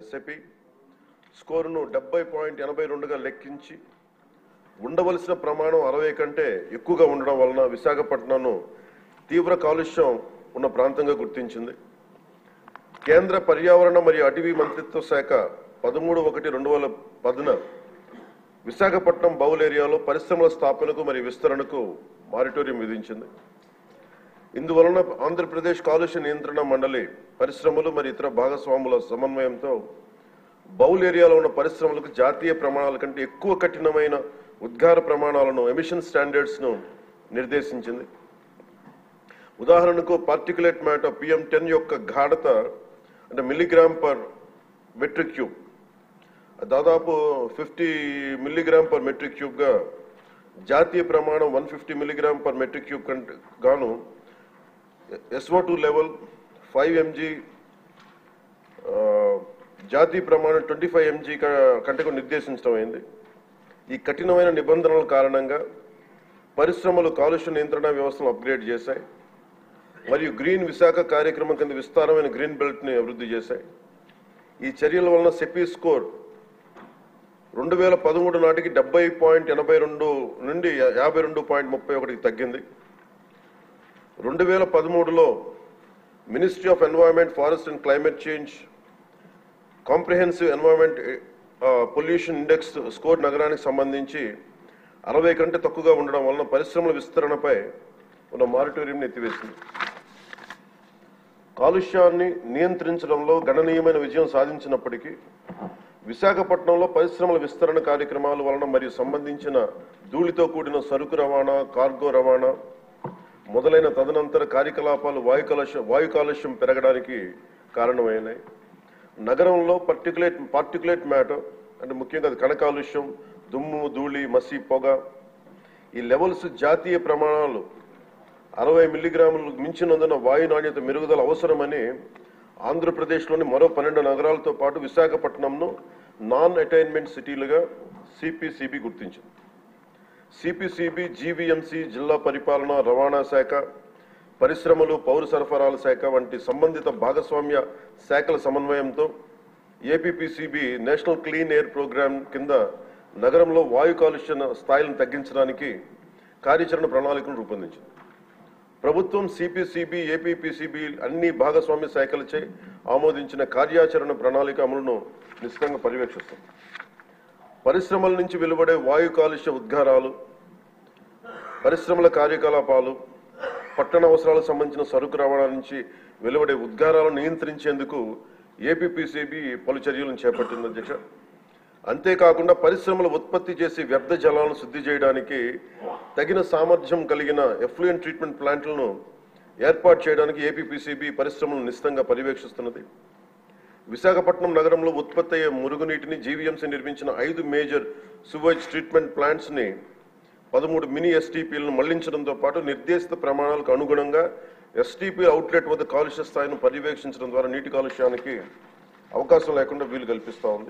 సెపి స్కోరును డెబ్బై పాయింట్ ఎనభై రెండుగా లెక్కించి ఉండవలసిన ప్రమాణం అరవై కంటే ఎక్కువగా ఉండడం వలన విశాఖపట్నంను తీవ్ర కాలుష్యం ఉన్న ప్రాంతంగా గుర్తించింది కేంద్ర పర్యావరణ మరియు అటవీ మంత్రిత్వ శాఖ పదమూడు ఒకటి రెండు వేల పదిన విశాఖపట్నం బౌల్ ఏరియాలో పరిశ్రమల స్థాపనకు మరియు విస్తరణకు మారిటోరియం విధించింది ఇందువలన ఆంధ్రప్రదేశ్ కాలుష్య నియంత్రణ మండలి పరిశ్రమలు మరియు ఇతర భాగస్వాముల సమన్వయంతో బౌల్ ఏరియాలో ఉన్న పరిశ్రమలకు జాతీయ ప్రమాణాల కంటే ఎక్కువ కఠినమైన ఉద్గార ప్రమాణాలను ఎమిషన్ స్టాండర్డ్స్ ను నిర్దేశించింది ఉదాహరణకు పార్టికులేట్ మ్యాటర్ పిఎం టెన్ యొక్క గాఢత అంటే మిల్లీగ్రామ్ పర్ మెట్రిక్ క్యూబ్ దాదాపు ఫిఫ్టీ మిల్లీగ్రామ్ పర్ మెట్రిక్ క్యూబ్గా జాతీయ ప్రమాణం one fifty milligram per metric cube కంటే గాను SO two level five MG జాతీయ ప్రమాణం ట్వంటీ ఫైవ్ ఎంజీ కంటే కూడా నిర్దేశించడం అయింది ఈ కఠినమైన నిబంధనల కారణంగా పరిశ్రమలు కాలుష్య నియంత్రణ వ్యవస్థను అప్గ్రేడ్ చేశాయి మరియు గ్రీన్ విశాఖ కార్యక్రమం కింద విస్తారమైన గ్రీన్ బెల్ట్ ని అభివృద్ధి చేశాయి ఈ చర్యల వలన సెపీ స్కోర్ రెండు వేల పదమూడు నాటికి డెబ్బై పాయింట్ ఎనభై రెండు నుండి యాభై రెండు పాయింట్ ముప్పై ఒకటికి తగ్గింది రెండు వేల పదమూడులో ministry of environment forest and climate change comprehensive environment pollution index score నగరానికి సంబంధించి అరవై కంటే తక్కువగా ఉండడం వలన పరిశ్రమల విస్తరణపై ఉన్న మారిటోరియం ఎత్తివేసింది కాలుష్యాన్ని నియంత్రించడంలో గణనీయమైన విజయం సాధించినప్పటికీ విశాఖపట్నంలో పరిశ్రమల విస్తరణ కార్యక్రమాల వలన మరియు సంబంధించిన ధూళితో కూడిన సరుకు రవాణా కార్గో రవాణా మొదలైన తదనంతర కార్యకలాపాలు వాయు కాలుష్యం వాయు కాలుష్యం పెరగడానికి కారణమైనాయి నగరంలో పర్టికులేట్ పార్టికులేట్ మ్యాటర్ అంటే ముఖ్యంగా అది కణ కాలుష్యం దుమ్ము ధూళి మసి పొగ ఈ లెవెల్స్ జాతీయ ప్రమాణాలు అరవై మిల్లీగ్రాములు మించినందున వాయు నాణ్యత మెరుగుదల అవసరమని ఆంధ్రప్రదేశ్లోని మరో పన్నెండు నగరాలతో పాటు విశాఖపట్నంను నాన్ అటైన్మెంట్ సిటీలుగా సిపిసిబి గుర్తించింది సిపిసిబి జీవీఎంసీ జిల్లా పరిపాలన రవాణా శాఖ పరిశ్రమలు పౌర సరఫరాల శాఖ వంటి సంబంధిత భాగస్వామ్య శాఖల సమన్వయంతో APPCB national clean air programme కింద నగరంలో వాయు కాలుష్య స్థాయిలను తగ్గించడానికి కార్యాచరణ ప్రణాళికను రూపొందించింది ప్రభుత్వం సిపిసిబి ఏపీపీసీబీ అన్ని భాగస్వామ్య శాఖలచే ఆమోదించిన కార్యాచరణ ప్రణాళిక అమలును నిశ్చితంగా పర్యవేక్షిస్తుంది పరిశ్రమల నుంచి వెలువడే వాయు కాలుష్య ఉద్గారాలు పరిశ్రమల కార్యకలాపాలు పట్టణ అవసరాలకు సంబంధించిన సరుకు రవాణా నుంచి వెలువడే ఉద్గారాలను నియంత్రించేందుకు ఏపీపీసీబీ పలు చర్యలను చేపట్టింది అధ్యక్ష అంతేకాకుండా పరిశ్రమలు ఉత్పత్తి చేసే వ్యర్థ జలాలను శుద్ధి చేయడానికి తగిన సామర్థ్యం కలిగిన ఎఫ్లూయెంట్ ట్రీట్మెంట్ ప్లాంట్లను ఏర్పాటు చేయడానికి ఏపీపీసీబీ పరిశ్రమలను నిశ్చితంగా పర్యవేక్షిస్తున్నది విశాఖపట్నం నగరంలో ఉత్పత్తి అయ్యే మురుగునీటిని జీవీఎంసీ నిర్మించిన ఐదు మేజర్ సువేజ్ ట్రీట్మెంట్ ప్లాంట్స్ ని పదమూడు మినీ ఎస్టీపీలను మళ్లించడంతో పాటు నిర్దేశిత ప్రమాణాలకు అనుగుణంగా ఎస్టీపీ అవుట్లెట్ వద్ద కాలుష్య స్థాయిని పర్యవేక్షించడం ద్వారా నీటి కాలుష్యానికి అవకాశం లేకుండా వీలు కల్పిస్తూ ఉంది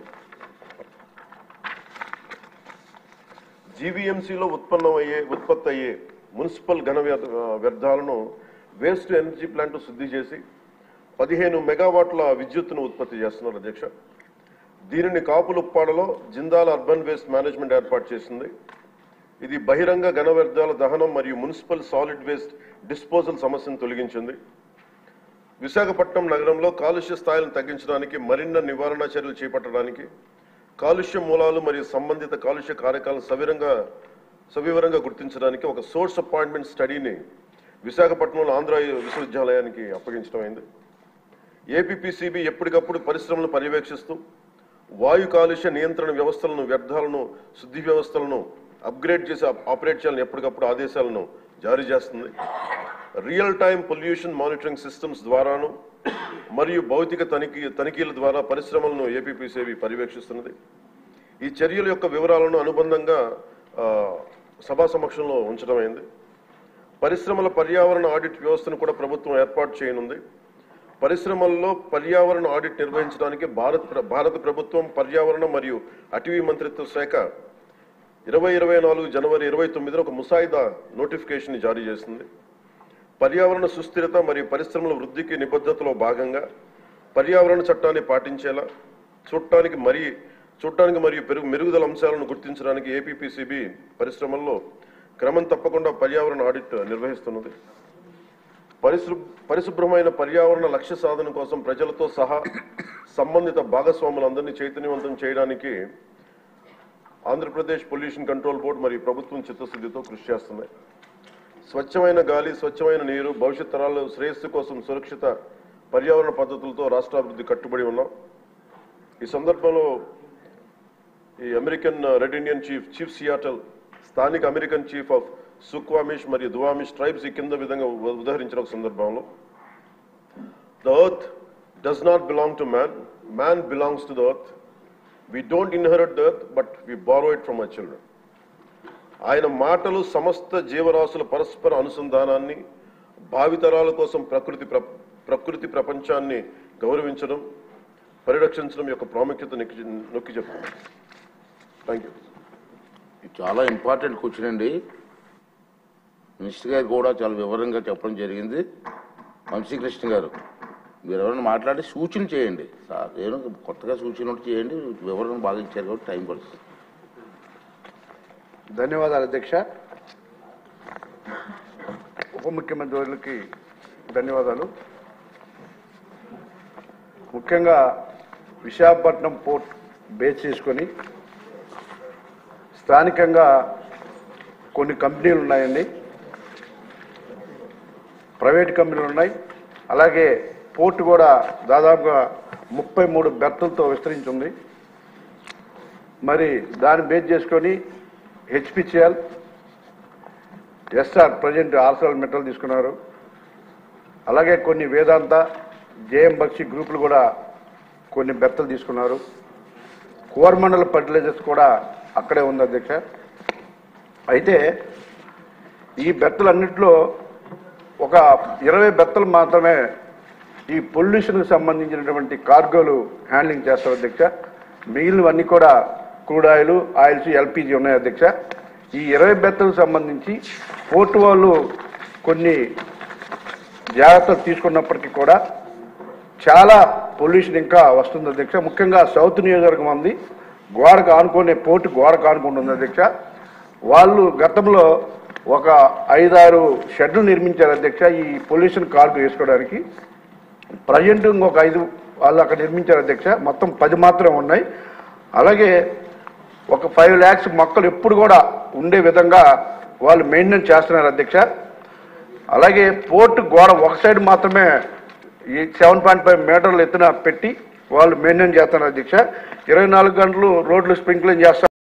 జీవీఎంసీలో ఉత్పన్నమయ్యే ఉత్పత్తి అయ్యే మున్సిపల్ ఘన వ్యర్థ- వ్యర్థాలను వేస్ట్ ఎనర్జీ ప్లాంట్ శుద్ధి చేసి పదిహేను మెగావాట్ల విద్యుత్తును ఉత్పత్తి చేస్తున్నారు అధ్యక్ష దీనిని కాపులుప్పాడలో జిందాల్ అర్బన్ వేస్ట్ మేనేజ్మెంట్ ఏర్పాటు చేసింది ఇది బహిరంగ ఘన వ్యర్థాల దహనం మరియు మున్సిపల్ సాలిడ్ వేస్ట్ డిస్పోజల్ సమస్యను తొలగించింది విశాఖపట్నం నగరంలో కాలుష్య స్థాయిలను తగ్గించడానికి మరిన్న నివారణ చర్యలు చేపట్టడానికి కాలుష్య మూలాలు మరియు సంబంధిత కాలుష్య కారకాలను సవిరంగా సవివరంగా గుర్తించడానికి ఒక సోర్స్ అపాయింట్మెంట్ స్టడీని విశాఖపట్నంలో ఆంధ్ర విశ్వవిద్యాలయానికి అప్పగించడం అయింది ఏపీపీసీబీ ఎప్పటికప్పుడు పరిశ్రమలను పర్యవేక్షిస్తూ వాయు కాలుష్య నియంత్రణ వ్యవస్థలను వ్యర్థాలను శుద్ధి వ్యవస్థలను అప్గ్రేడ్ చేసి ఆపరేట్ చేయాలని ఎప్పటికప్పుడు ఆదేశాలను జారీ చేస్తుంది real time pollution monitoring systems ద్వారాను మరియు భౌతిక తనిఖీ తనిఖీల ద్వారా పరిశ్రమలను ఏపీపీసీబీ పర్యవేక్షిస్తున్నది ఈ చర్యల యొక్క వివరాలను అనుబంధంగా ఆ, సభా సమక్షంలో ఉంచడం అయింది పరిశ్రమల పర్యావరణ ఆడిట్ వ్యవస్థను కూడా ప్రభుత్వం ఏర్పాటు చేయనుంది పరిశ్రమల్లో పర్యావరణ ఆడిట్ నిర్వహించడానికి భారత్ ప్ర- భారత ప్రభుత్వం పర్యావరణ మరియు అటవీ మంత్రిత్వ శాఖ ఇరవై ఇరవై నాలుగు జనవరి ఇరవై తొమ్మిదిన ఒక ముసాయిదా నోటిఫికేషన్ జారీ చేసింది పర్యావరణ సుస్థిరత మరియు పరిశ్రమల వృద్ధికి నిబద్ధతలో భాగంగా పర్యావరణ చట్టాన్ని పాటించేలా చూడటానికి మరీ చూడటానికి మరియు పెరుగు మెరుగుదల అంశాలను గుర్తించడానికి ఏపీపీసీబీ పరిశ్రమల్లో క్రమం తప్పకుండా పర్యావరణ ఆడిట్ నిర్వహిస్తున్నది పరిశు పరిశుభ్రమైన పర్యావరణ లక్ష్య సాధన కోసం ప్రజలతో సహా సంబంధిత భాగస్వాములందరినీ చైతన్యవంతం చేయడానికి ఆంధ్రప్రదేశ్ పొల్యూషన్ కంట్రోల్ బోర్డు మరియు ప్రభుత్వం చిత్తశుద్ధితో కృషి చేస్తున్నాయి స్వచ్ఛమైన గాలి స్వచ్ఛమైన నీరు భవిష్యత్ తరాల శ్రేయస్సు కోసం సురక్షిత పర్యావరణ పద్ధతులతో రాష్ట్రాభివృద్ధి కట్టుబడి ఉన్నాం ఈ సందర్భంలో ఈ American red Indian chief chief Seattle స్థానిక అమెరికన్ చీఫ్ ఆఫ్ సుక్వామిష్ మరియు దువామిష్ ట్రైబ్స్ ఈ కింద విధంగా ఉ- ఉదహరించిన ఒక సందర్భంలో the earth does not belong to man man belongs to the earth we don't inherit the earth but we borrow it from our children ఆయన మాటలు సమస్త జీవరాశుల పరస్పర అనుసంధానాన్ని భావితరాల కోసం ప్రకృతి ప్ర- ప్రకృతి ప్రపంచాన్ని గౌరవించడం పరిరక్షించడం యొక్క ప్రాముఖ్యత నొక్కి నొక్కి చెప్తాను థ్యాంక్ యూ ఇది చాలా ఇంపార్టెంట్ క్వశ్చన్ అండి మినిస్టర్ గారు కూడా చాలా వివరంగా చెప్పడం జరిగింది వంశీకృష్ణ గారు మీరు ఎవరైనా మాట్లాడి సూచన చేయండి సార్ ఏదో కొత్తగా సూచన ఉంటే చేయండి వివరణ బాగా ఇచ్చారు కాబట్టి టైం పడుతుంది ధన్యవాదాలు అధ్యక్ష ఉప ముఖ్యమంత్రి వర్యులకి ధన్యవాదాలు ముఖ్యంగా విశాఖపట్నం పోర్ట్ బేస్ చేసుకొని స్థానికంగా కొన్ని కంపెనీలు ఉన్నాయండి ప్రైవేట్ కంపెనీలు ఉన్నాయి అలాగే పోర్ట్ కూడా దాదాపుగా ముప్పై మూడు బెర్తలతో విస్తరించి ఉంది మరి దాన్ని బేస్ చేసుకొని హెచ్పిసిఎల్ ఎస్ఆర్ ప్రజెంట్ ఆర్సల్ మెటల్ తీసుకున్నారు అలాగే కొన్ని వేదాంత జేఎం బక్షి గ్రూపులు కూడా కొన్ని బెత్తలు తీసుకున్నారు కోరమండల ఫర్టిలైజర్స్ కూడా అక్కడే ఉంది అధ్యక్ష అయితే ఈ బెత్తలన్నింటిలో ఒక ఇరవై బెత్తలు మాత్రమే ఈ పొల్యూషన్కి సంబంధించినటువంటి కార్గోలు హ్యాండ్లింగ్ చేస్తారు అధ్యక్ష మిగిలినవన్నీ కూడా క్రూడ్ ఆయిల్ ఆయిల్స్ ఎల్పిజి ఉన్నాయి అధ్యక్ష ఈ ఇరవై బెత్తలకు సంబంధించి పోర్టు వాళ్ళు కొన్ని జాగ్రత్తలు తీసుకున్నప్పటికీ కూడా చాలా పొల్యూషన్ ఇంకా వస్తుంది అధ్యక్ష ముఖ్యంగా సౌత్ నియోజకవర్గం ఉంది గోడకు ఆనుకునే పోర్టు గోడకు ఆనుకుంటుంది అధ్యక్ష వాళ్ళు గతంలో ఒక ఐదారు షెడ్లు నిర్మించారు అధ్యక్ష ఈ పొల్యూషన్ కార్డు వేసుకోవడానికి ప్రజెంట్ ఇంకొక ఐదు వాళ్ళు అక్కడ నిర్మించారు అధ్యక్ష మొత్తం పది మాత్రం ఉన్నాయి అలాగే ఒక ఫైవ్ ల్యాక్స్ మొక్కలు ఎప్పుడు కూడా ఉండే విధంగా వాళ్ళు మెయింటెనెన్స్ చేస్తున్నారు అధ్యక్ష అలాగే పోర్టు గోడ ఒక సైడ్ మాత్రమే ఈ సెవెన్ పాయింట్ ఫైవ్ మీటర్లు ఎత్తున పెట్టి వాళ్ళు మెయింటైన్ చేస్తున్నారు అధ్యక్ష ఇరవై నాలుగు గంటలు రోడ్లు స్ప్రింక్లింగ్ చేస్తారు